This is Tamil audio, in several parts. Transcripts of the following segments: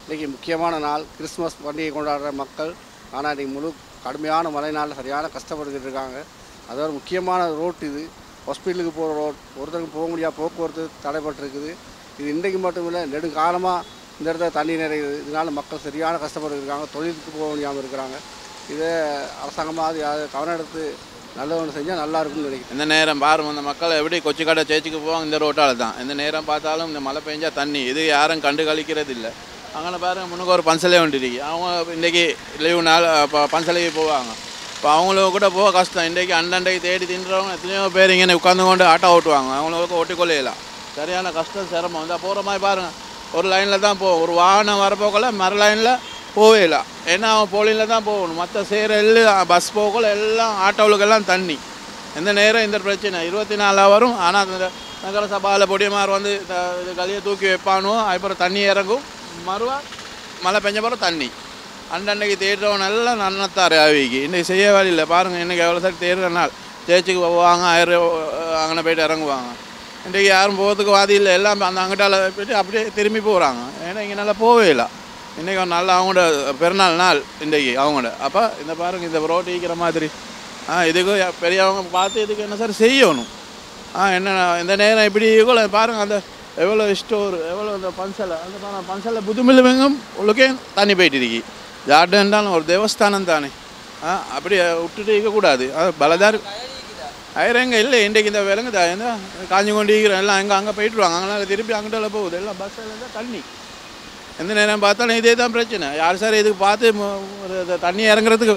இன்றைக்கி முக்கியமான நாள் கிறிஸ்மஸ் பண்டிகை கொண்டாடுற மக்கள் ஆனால் இன்றைக்கி முழு கடுமையான மழை நாளில் சரியான கஷ்டப்பட்டுக்கிட்டு இருக்காங்க அது ஒரு முக்கியமான ரோட் இது ஹாஸ்பிட்டலுக்கு போகிற ரோட் ஒருத்தருக்கு போக முடியாத போக்குவரத்து தடைப்பட்டிருக்குது இது இன்றைக்கு மட்டும் இல்லை நெடுங்காலமாக இந்த இடத்துல தண்ணி நிறையுது இதனால் மக்கள் சரியான கஷ்டப்பட்டு இருக்காங்க தொழிலுக்கு போக முடியாமல் இருக்கிறாங்க இதை அரசாங்கமாக யாராவது கவனம் எடுத்து நல்ல ஒன்று செஞ்சால் நல்லா இருக்கும்னு நினைக்கிறேன் இந்த நேரம் பாருங்க இந்த மக்கள் எப்படி கொச்சிக்கடை சேச்சிக்கு போவாங்க இந்த ரோட்டால் தான் இந்த நேரம் பார்த்தாலும் இந்த மழை பெஞ்சா தண்ணி இது யாரும் கண்டு கழிக்கிறது இல்லை அங்கே பாருங்க முன்னுக்கு ஒரு பன்சலே ஒன்று இருக்கு அவங்க இன்றைக்கி லீவு நாள் இப்போ பன்சலைக்கு போவாங்க இப்போ அவங்களுக்கு கூட போக கஷ்டம் இன்றைக்கி அண்டண்டைக்கு தேடி தின்றவங்க எத்தனையோ பேர் இங்கே உட்காந்து கொண்டு ஆட்டோ ஓட்டுவாங்க அவங்களுக்கு ஒட்டிக்கொள்ளையலாம் சரியான கஷ்டம் சிரமம் இந்த போகிற மாதிரி பாருங்கள் ஒரு லைனில் தான் போகும் ஒரு வாகனம் வரப்போக்கல மறு லைனில் போவே இல்லை ஏன்னா அவன் போலியில் தான் போகணும் மற்ற சேர எல்லாம் பஸ் போகல எல்லாம் ஆட்டோவுக்கெல்லாம் தண்ணி எந்த நேரம் இந்த பிரச்சனை இருபத்தி நாலு வரும் ஆனால் அந்த நகர சபாவில் பொடியமார் வந்து இந்த இது கலியை தூக்கி வைப்பானோ அப்புறம் தண்ணி இறங்கும் மறுவா மழை பெஞ்ச பிறகு தண்ணி அண்டன்னைக்கு தேடுறவன் எல்லாம் நன்னத்தார் அவிக்கு இன்றைக்கி செய்ய வழியில் பாருங்கள் இன்றைக்கி எவ்வளோ சார் தேடுற நாள் சேச்சுக்கு போவாங்க ஆயிரம் அங்கே போயிட்டு இறங்குவாங்க இன்றைக்கி யாரும் போகிறதுக்கு வாதி இல்லை எல்லாம் அந்த அங்கிட்டால போயிட்டு அப்படியே திரும்பி போகிறாங்க ஏன்னா இங்கே நல்லா போவே இல்லை இன்றைக்கி ஒரு நாள் அவங்களோட பிறநாள் நாள் இன்றைக்கி அவங்களோட அப்போ இந்த பாருங்க இந்த ரோட்டு ஈக்கிற மாதிரி ஆ இதுக்கு பெரியவங்க பார்த்து இதுக்கு என்ன சார் செய்யணும் ஆ என்ன இந்த நேரம் இப்படி இவ்வளோ பாருங்கள் அந்த எவ்வளோ ஸ்டோர் எவ்வளோ இந்த பன்சலை அந்த பாருங்க பன்சலை புதுமில்லுவெங்கும் உள்ளுக்கே தண்ணி போயிட்டு இருக்கி ஜார்டன்டாலும் ஒரு தேவஸ்தானம் தானே ஆ அப்படி விட்டுட்டு இருக்கக்கூடாது அது பலதார் ஆயிரங்க இல்லை இன்றைக்கு இந்த விலங்குதா இந்த காஞ்சி கொண்டு இருக்கிறோம் எல்லாம் அங்கே அங்கே போயிட்டுருவாங்க அங்கனால திருப்பி அங்கிட்ட போகுது எல்லாம் பஸ்ஸில் இருந்தால் தண்ணி எந்த நேரம் பார்த்தாலும் இதே தான் பிரச்சனை யார் சார் இதுக்கு பார்த்து மு- ஒரு இது தண்ணி இறங்குறதுக்கு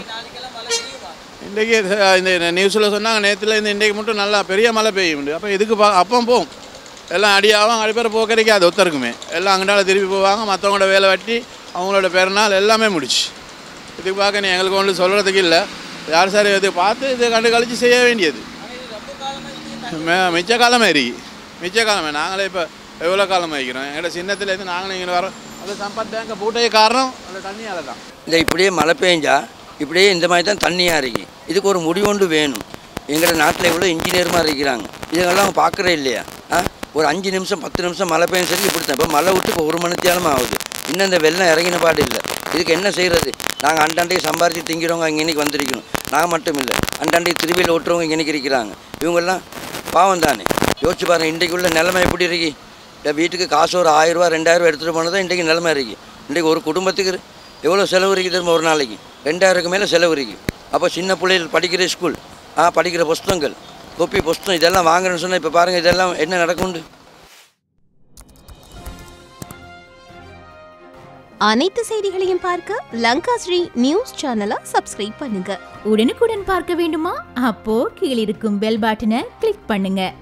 இன்றைக்கி இந்த நியூஸில் சொன்னாங்க நேற்றுல இந்த இன்றைக்கு மட்டும் நல்லா பெரிய மழை பெய்யும் அப்போ இதுக்கு பா அப்போ போகும் எல்லாம் அடியாகும் அடிப்பேர் போக கிடைக்காது ஒருத்தருக்குமே எல்லாம் அங்கிட்டால திருப்பி போவாங்க மற்றவங்களோட வேலை வெட்டி அவங்களோட பிறநாள் எல்லாமே முடிச்சு இதுக்கு பார்க்க நீ எங்களுக்கு ஒன்றும் சொல்கிறதுக்கு இல்லை யார் சார் இது பார்த்து இதை கண்டு கழிச்சு செய்ய வேண்டியது மே- மிச்ச காலமே இருக்கு மிச்ச காலமே நாங்களே இப்போ எவ்வளோ காலம் வைக்கிறோம் எங்களோட சின்னத்துலேருந்து நாங்களும் இங்கே வரோம் அந்த சம்பத் டேங்கை பூட்டைய காரணம் அந்த தண்ணியால் தான் இந்த இப்படியே மழை பெஞ்சா இப்படியே இந்த மாதிரி தான் தண்ணியாக இருக்கு இதுக்கு ஒரு முடிவொண்டு வேணும் எங்கள் நாட்டில் இவ்வளோ இன்ஜினியர்மாக இருக்கிறாங்க இதெல்லாம் அவங்க பார்க்குறே இல்லையா ஆ ஒரு அஞ்சு நிமிஷம் பத்து நிமிஷம் மழை பெய்யும் சரி இப்படி தான் இப்போ மழை விட்டு இப்போ ஒரு மணித்தியாலும் ஆகுது இன்னும் இந்த வெள்ளம் இறங்கின பாடு இல்லை இதுக்கு என்ன செய்கிறது நாங்கள் அண்டாண்டைக்கு சம்பாரித்து திங்கிறவங்க இங்கே இன்னைக்கு வந்திருக்கணும் நான் மட்டும் இல்லை அண்டாண்டைக்கு திருவியில் ஓட்டுறவங்க இங்கே இன்னைக்கு இருக்கிறாங்க இவங்கெல்லாம் பாவம் தானே யோசிச்சு பாருங்க இன்றைக்கு உள்ள நிலைமை எப்படி இருக்கு இந்த வீட்டுக்கு காசு ஒரு ஆயிரரூவா ரெண்டாயிரரூவா எடுத்துகிட்டு போனது தான் இன்றைக்கு நிலைமை இருக்கு இன்றைக்கு ஒரு குடும்பத்துக்கு எவ்வளோ செலவு இருக்குது திரும்ப ஒரு நாளைக்கு ரெண்டாயிரத்துக்கு மேலே செலவு இருக்குது அப்போ சின்ன பிள்ளைகள் படிக்கிற ஸ்கூல் ஆ படிக்கிற புஸ்தகங்கள் கோப்பி புஸ்தகம் இதெல்லாம் வாங்குறேன்னு சொன்னால் இப்போ பாருங்கள் இதெல்லாம் என்ன நடக்கும்ண்டு அனைத்து செய்திகளையும் பார்க்க லங்கா ஸ்ரீ நியூஸ் சேனலை சப்ஸ்கிரைப் பண்ணுங்க உடனுக்குடன் பார்க்க வேண்டுமா அப்போ கீழிருக்கும் பெல் பட்டனை கிளிக் பண்ணுங்க